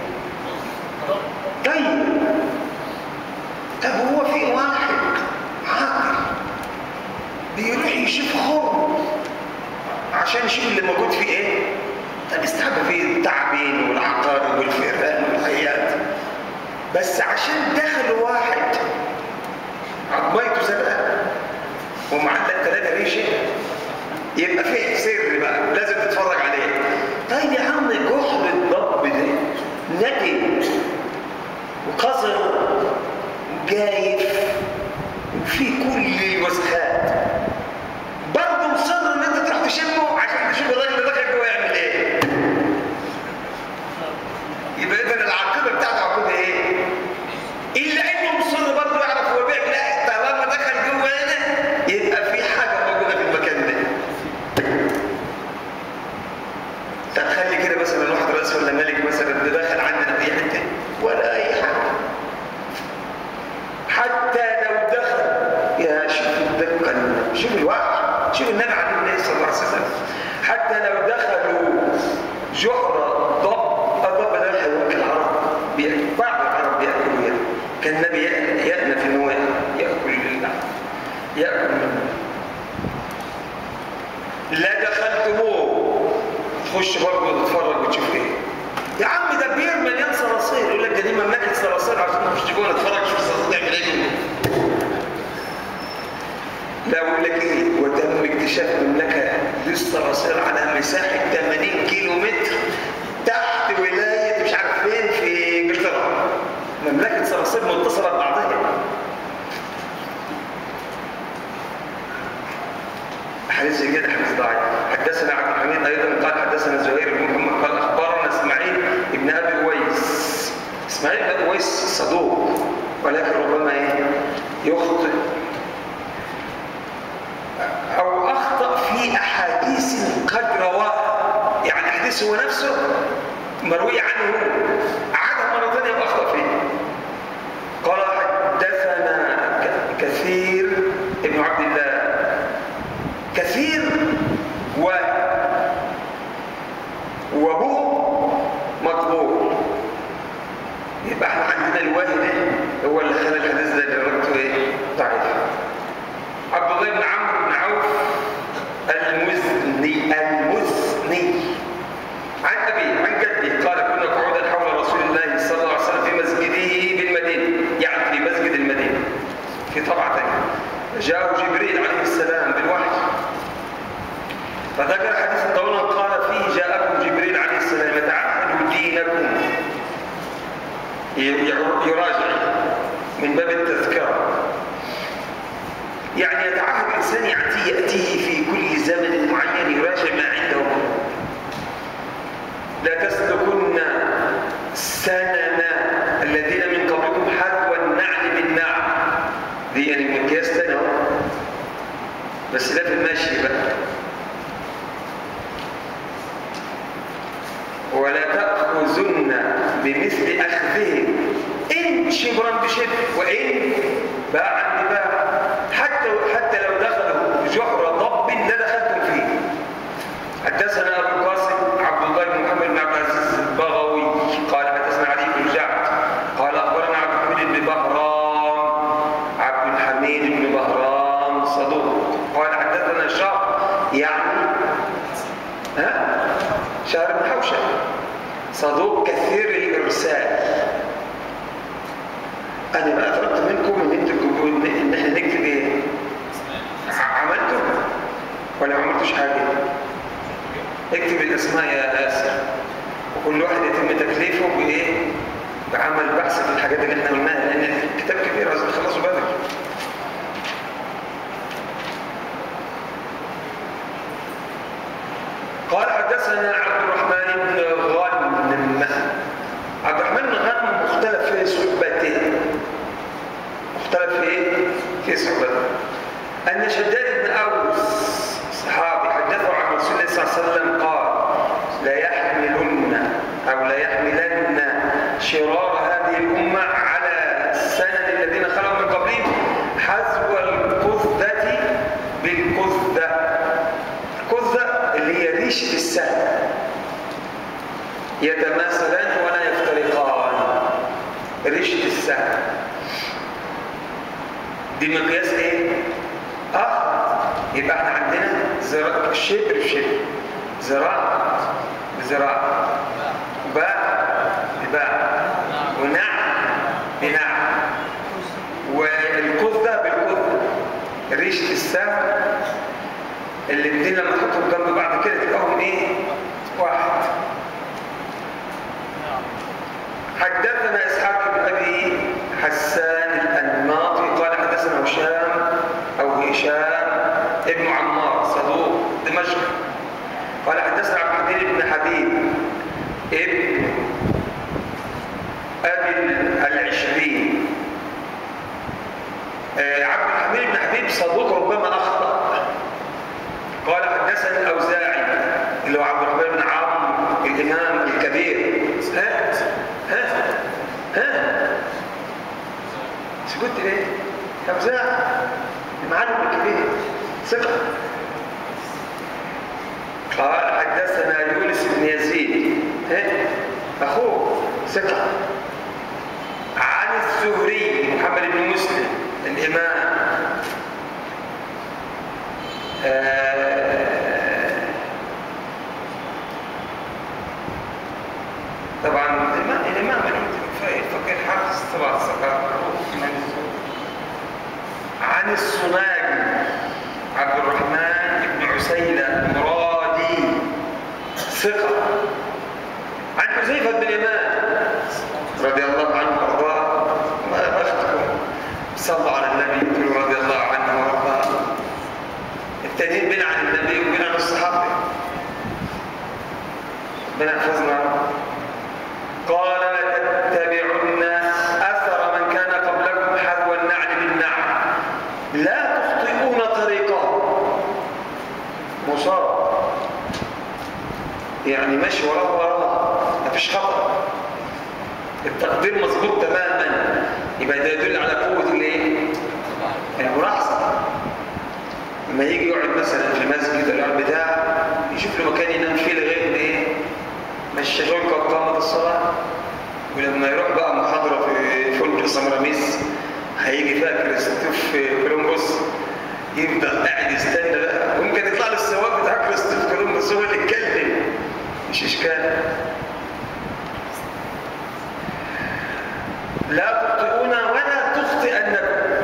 طيب طب هو في واحد عاقل بيروح يشوف خرم عشان يشوف اللي موجود فيه ايه؟ طب استعبى فيه التعبين والعقارب والفئران والحيات بس عشان دخل واحد عضميته زرقاء ومعلق ثلاثة ريشة يبقى فيه سر بقى لازم تتفرج عليه طيب يا عم جحر الضب ده نتن وقذر وجايف وفي كل الوسخات برضه مصر ان انت تروح تشمه عشان تشوف الراجل اللي دخل جوه يعمل ايه يبقى اذا العاقبه بتاعته عقوبه ايه؟ الا انه مصر برضه يعرف هو بيعمل ايه طالما دخل جوه هنا يبقى في حاجه موجوده في المكان ده تخلي كده مثلا واحد رئيس ولا ملك مثلا ده داخل عندنا في حته ولا اي حاجه حتى لو دخل يا شوف الدقه شوف الوقت شوف النبي عليه النبي صلى الله عليه وسلم حتى لو دخلوا جحر ضب الضب ده حيوان العرب بياكل بعض العرب بياكلوا يعني كان النبي يأنف ان هو ياكل اللحم ياكل منه لا دخلتموه تخش برضه تتفرج وتشوف ايه يا عم ده بير مليان صراصير يقول لك ده دي مملكه صراصير عشان نخش جوه نتفرج شوف الصراصير تعمل ايه لا اقول لك ايه وتم اكتشاف مملكه للصراصير على مساحه 80 كيلو متر تحت ولايه مش عارف فين في انجلترا مملكه صراصير متصله ببعضها حديث جيد حديث ضعيف حدثنا عبد الحميد ايضا قال حدثنا زهير بن محمد قال اخبرنا اسماعيل ابن ابي اويس اسماعيل بن ابي اويس صدوق ولكن ربما ايه يخطئ او اخطا في احاديث قد رواها يعني حديث هو نفسه مروي عنه عادها مره ثانيه واخطا فيه قال حدثنا كثير ابن عبد الله كثير و وابوه مقبول يبقى احنا عندنا الوهن هو اللي خلى الحديث ده درجته ايه ضعيف من باب التذكرة يعني يتعهد الإنسان يأتي يأتيه في كل زمن معين يراجع ما عنده لا تسلكن سنن الذين من قبلكم حذو النعل بالنعل دي يعني مقياس تاني بس ده في المشي بقى ولا تأخذن بمثل أخذهم إن شبرا بشبر وإن باعا بباع حتى حتى لو دخلوا جحر ضب لا دخلتم فيه حدثنا أبو القاسم عبد الله بن محمد بن عبد العزيز البغوي قال حدثنا علي بن جعد قال أخبرنا عبد الحميد بن بهرام عبد الحميد بن بهرام صدوق قال حدثنا شهر يعني ها شهر بن حوشب صدوق كثير الإرسال أنا بقى طلبت منكم إن أنتوا إن إحنا نكتب إيه؟ عملتم ولا ما عملتوش حاجة؟ اكتب الأسماء يا آسر وكل واحد يتم تكليفه بإيه؟ بعمل بحث في الحاجات اللي احنا قلناها لأن الكتاب كبير عايزين نخلصه بدري. قال حدثنا عبد الرحمن بن غنم عبد الرحمن بن غنم مختلف في صحبته مختلف في ايه؟ في صحبته أن شداد بن أوس صحابي حدثه عن رسول الله صلى الله عليه وسلم قال لا يحملن أو لا يحملن شرار هذه الأمة على السنن الذين خلوا من قبلهم حذو القذة بالقذة القذة اللي هي ريشة السهم يتماثلان ولا يفترقان ريشة السهم دي مقياس ايه؟ اه يبقى احنا عندنا زراعة شبر بشبر زراعة بزراعة باع بباع ونعم بنعم والكذة بالكذة ريشة السهم الاثنين لما تحطهم جنب بعض كده تبقاهم ايه؟ واحد حدثنا اسحاق بن ابي حسان الانماطي قال حدثنا هشام او هشام ابن عمار صدوق دمشق قال حدثنا عبد الحميد بن حبيب ابن ابي العشرين آه عبد الحميد بن حبيب صدوق ربما اخطا قال حدثني الاوزاعي اللي هو عبد الرحمن بن عمرو الامام الكبير ها ها ها سكت ليه اوزاعي المعلم الكبير ثقه قال حدثنا يونس بن يزيد ها اخوه ثقه عن الزهري محمد بن مسلم الامام طبعا الإمام الإمام الفقيه الحافظ طبعا عن الصناعي عبد الرحمن بن عسيلة المرادي ثقة عن حذيفة بن اليمان رضي الله عنه وارضاه ما بختكم صلوا على النبي رضي الله عنه وارضاه التانيين بين عن النبي وبين عن الصحابة ربنا يحفظنا قال لتتبعن أثر من كان قبلكم حذو النعل بالنعل لا تخطئون طريقه مصاب يعني ماشي وراه وراه مفيش خطأ التقدير مظبوط تماما يبقى ده يدل على قوة الايه؟ الملاحظة لما يجي يقعد مثلا في مسجد ولا بتاع يشوف له مكان ينام فيه لغايه ايه ما الشيطان قد قامت الصلاه ولما يروح بقى محاضره في فندق سمراميس هيجي فيها كريستوف كولومبوس يفضل قاعد يستنى بقى ممكن يطلع له الثواب بتاع كريستوف كولومبوس هو اللي يتكلم مش اشكال لا تخطئون ولا تخطئنكم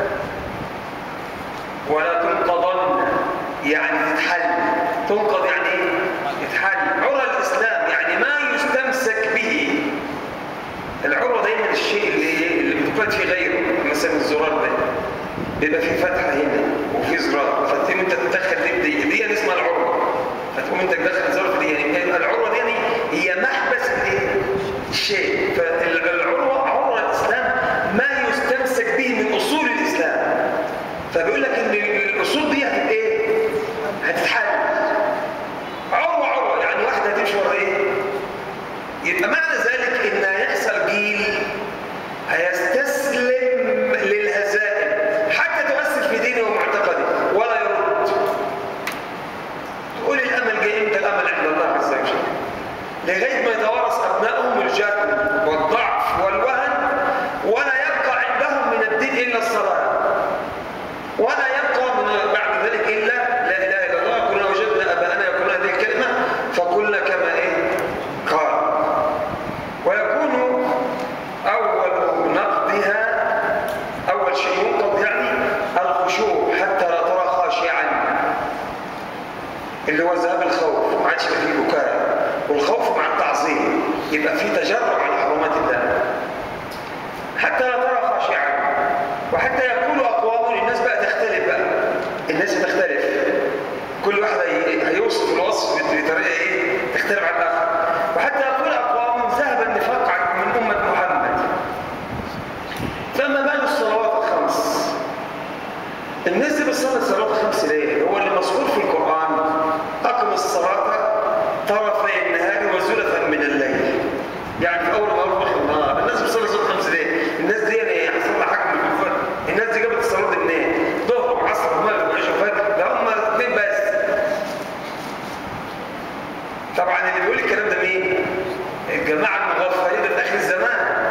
ولا تنقضن يعني تتحل تنقض يعني ايه يتحل عرى الاسلام يعني ما يستمسك به العروة دايما الشيء اللي اللي بتقعد فيه غيره مثلا بيبقى في فتحه هنا وفي زرار فتقوم انت تدخل دي دي, دي اسمها العروه فتقوم انت تدخل زرار دي يعني العروه دي يعني هي محبس الايه الشيء فالعروه عروه الاسلام ما يستمسك به من اصول الاسلام فبيقول لك ان الاصول دي هتبقى ايه هتتحل عروه عروه يعني واحده هتمشي ورا ايه يبقى معنى ذلك ان هيحصل جيل هيستسلم للهزائم حتى تؤثر في دينه ومعتقده ولا يرد تقول الامل جاي امتى الامل عند الله عز وجل لغايه ما يتوارث ابنائهم الجهل والضعف والوهن ولا يبقى عندهم من الدين الا الصلاه ولا يبقى من بعد ذلك الا لا اله الا الله كنا وجدنا اباءنا يقولون هذه الكلمه فقلنا كما ايه قال ويكون أول نقضها أول شيء ينقض يعني الخشوع حتى لا ترى خاشعا اللي هو ذهاب الخوف ما عادش فيه بكاء والخوف مع التعظيم يبقى في تجرع على حرمات الله حتى لا ترى خاشعا وحتى يقول أقوام الناس بقى تختلف بقى الناس تختلف كل واحد هيوصف الوصف بطريقة ايه تختلف عن الآخر وحتى يقول أقوام ذهب النفاق من أمة محمد فما بال الصلوات الخمس الناس دي بتصلي الصلوات الخمس ليه؟ هو اللي مذكور في القرآن أقم الصلاة طرفي النهار وزلفا من الليل يعني في أول ما أول آخر النهار الناس بتصلي الصلاة الخمس ليه؟ الناس دي يعني حصل لها حكم الكفر الناس دي جابت الصلاة دي منين؟ ظهر وعصر ومغرب وعشاء وفجر ده هم اثنين بس طبعا اللي بيقول الكلام ده مين؟ الجماعة المغفلين في آخر الزمان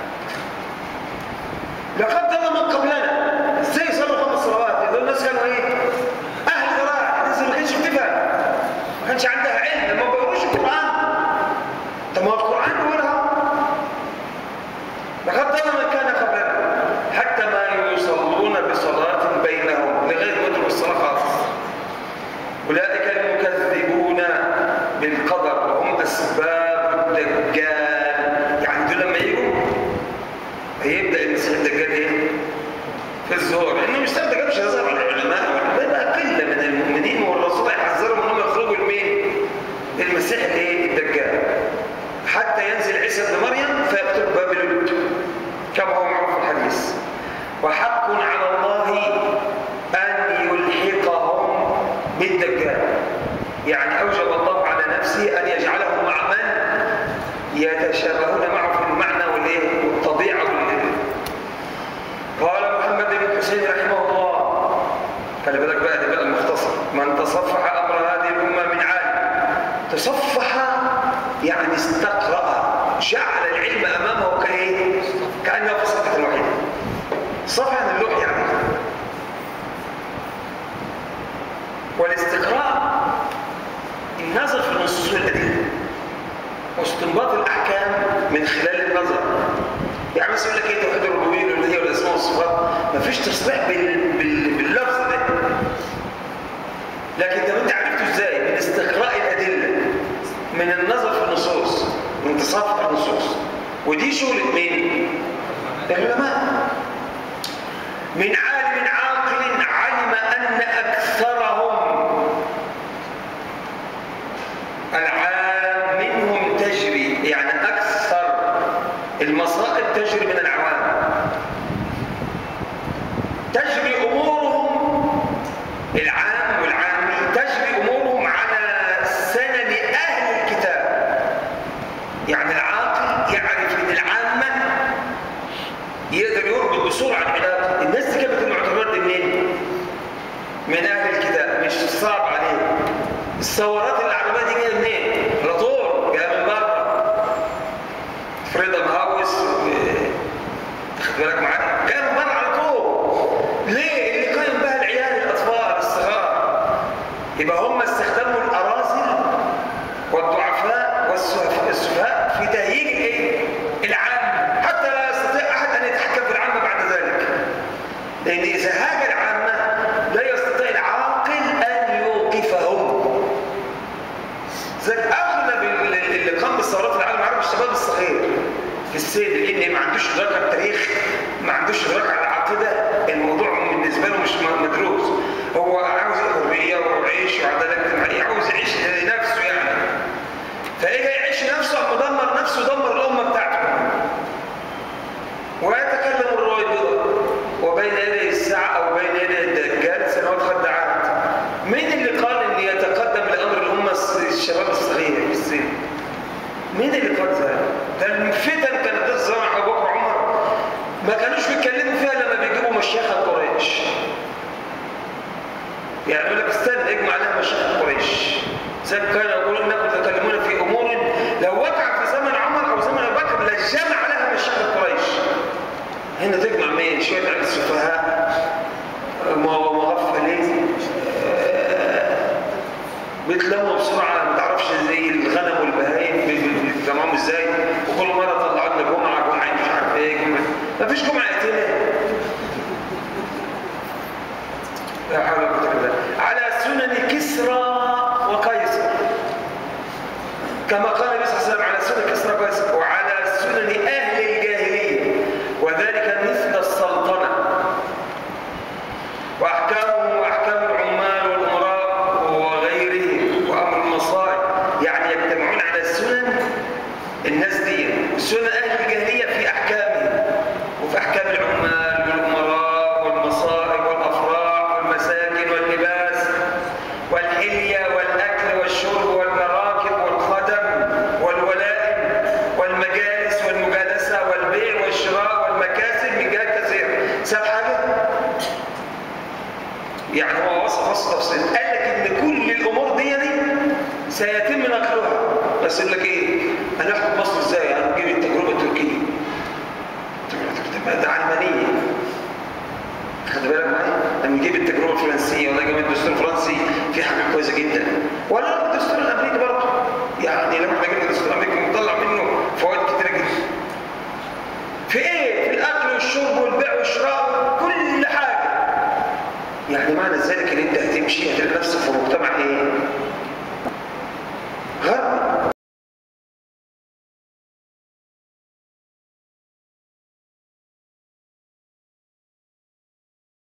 لقد ضل من قبلنا ازاي صلوا خمس صلوات دول الناس كانوا ايه؟ أهل قراءة الناس ما كانتش بتفهم ما كانش عندها علم ما بيقروش القرآن طب ما هو القرآن بيقولها لقد ضل من كان قبلنا حتى ما يصلون بصلاة بينهم لغاية ما يدركوا الصلاة خالص أولئك المكذبون بالقدر وهم أسباب الدجال يعني دول لما يجوا هيبدأ المسيح الدجال إيه؟ في الظهور لأنه مش سبب مش هيظهر على العلماء والعلماء بقى قلة من المؤمنين والرسول هيحذرهم إنهم يخرجوا لمين؟ المسيح الإيه؟ الدجال حتى ينزل عيسى ابن مريم فيقتل بابل كما هو معروف في الحديث وحق على الله أن يلحقهم بالدجال يعني أوجب الله على نفسه أن يجعلهم مع من يتشابهون معه في المعنى والإيه والطبيعة والإيه قال محمد بن حسين رحمه الله خلي بالك بقى ده بقى المختصر من تصفح أمر هذه الأمة من عالم تصفح يعني استقرأ جعل العلم أمامه كإيه كأنه في صفحة واحدة صفحة اللوح يعني والاستقراء النظر في النصوص القديمة واستنباط الأحكام من خلال النظر يعني مثلا يقول لك ايه توحيد الربوبيه والالوهيه والاسماء والصفات مفيش تصريح بال... بال... باللفظ ده لكن طب انت عرفته ازاي من استقراء الادله من النظر في النصوص من تصفح النصوص ودي شغله مين العلماء من عالم عاقل علم ان اكثرهم العام منهم تجري يعني اكثر المصائب تجري من العوام تجري امورهم العام والعامي تجري امورهم على سنن اهل الكتاب يعني العاقل يعرف ان العامه يقدر يربط بسرعه العلاقه الناس دي كانت المعتبرات دي منين من اهل الكتاب مش صعب عليهم الثورات العربيه دي جايه منين على طول جايه من بره فريدم هاوس خد بالك معايا جايه من بره على طول ليه اللي قايم بها العيال الاطفال الصغار يبقى هم استخدموا الاراذل والضعفاء والسفهاء في تهييج الايه العام حتى لا يستطيع احد ان يتحكم في العامه بعد ذلك لان اذا هاج العامه لا يستطيع العاقل ان يوقفهم زي اغلب اللي قام بالثورات في العالم العربي الشباب الصغير في السن لان ما عندوش ادراك على التاريخ ما عندوش ادراك على العقيده الموضوع بالنسبه بالنسبه له مش مدروس هو عاوز حريه وعيش وعداله اجتماعيه عاوز يعيش نفسه يعني فاجى يعيش نفسه قام مدمر نفسه دمر الامه بتاعته ويتكلم الرويبضه وبين يدي الساعه او بين يدي الدجال سنوات خدعات مين اللي قال ان يتقدم لامر الامه الشباب الصغير في السن مين اللي قال ذلك ده الفتن كانت تظهر ابو بكر وعمر ما كانوش بيتكلموا فيها لما بيجيبوا مشيخه قريش يعني يقول لك استنى اجمع لها مشيخه قريش زي ما كانوا يقولون انكم تتكلمون في امور لو وقع في زمن عمر او زمن ابو بكر لجمع لها مشيخه قريش هنا تجمع مين شويه عيال السفهاء مغفلين بيتلموا بسرعه ما تعرفش زي الغنم والبهايم بيتجمعوا ازاي وكل مره طلعوا لنا جمعه جمعه مش عارف ايه جمعه ما فيش جمعه ائتمه لا حول ولا قوه الا بالله على سنن كسرى وقيصر كما قال النبي صلى الله عليه وسلم على سنن كسرى وقيصر وعلى سنن اهل الجاهليه وذلك مثل السلطنه واحكامه واحكام العمال والامراء وغيرهم وامر المصائب يعني يجتمعون على سنن الناس دي سنن اهل الجاهليه في احكامهم وفي احكام العمال والامراء والمصائب والافراح والمساكن واللباس والحليه والاكل والشرب والمراكب والخدم والولائم والمجالس والمجالسه والبيع والشراء والمكاسب من جهات كثيره ساب حاجه يعني هو وصف وصف تفصيل قال لك ان كل الامور دي, دي سيتم نقلها بس يقول لك ايه هنحكم مصر ازاي هنجيب التجربه التركيه ده علمانيه خد بالك معايا لما نجيب التجربه الفرنسيه ولا نجيب الدستور الفرنسي في حاجه كويسه جدا ولا الدستور الامريكي برضه يعني لما احنا جبنا الدستور الامريكي مطلع منه فوائد كتيره جدا في ايه في الاكل والشرب والبيع والشراء كل حاجه يعني معنى ذلك ان انت هتمشي هتلاقي نفسك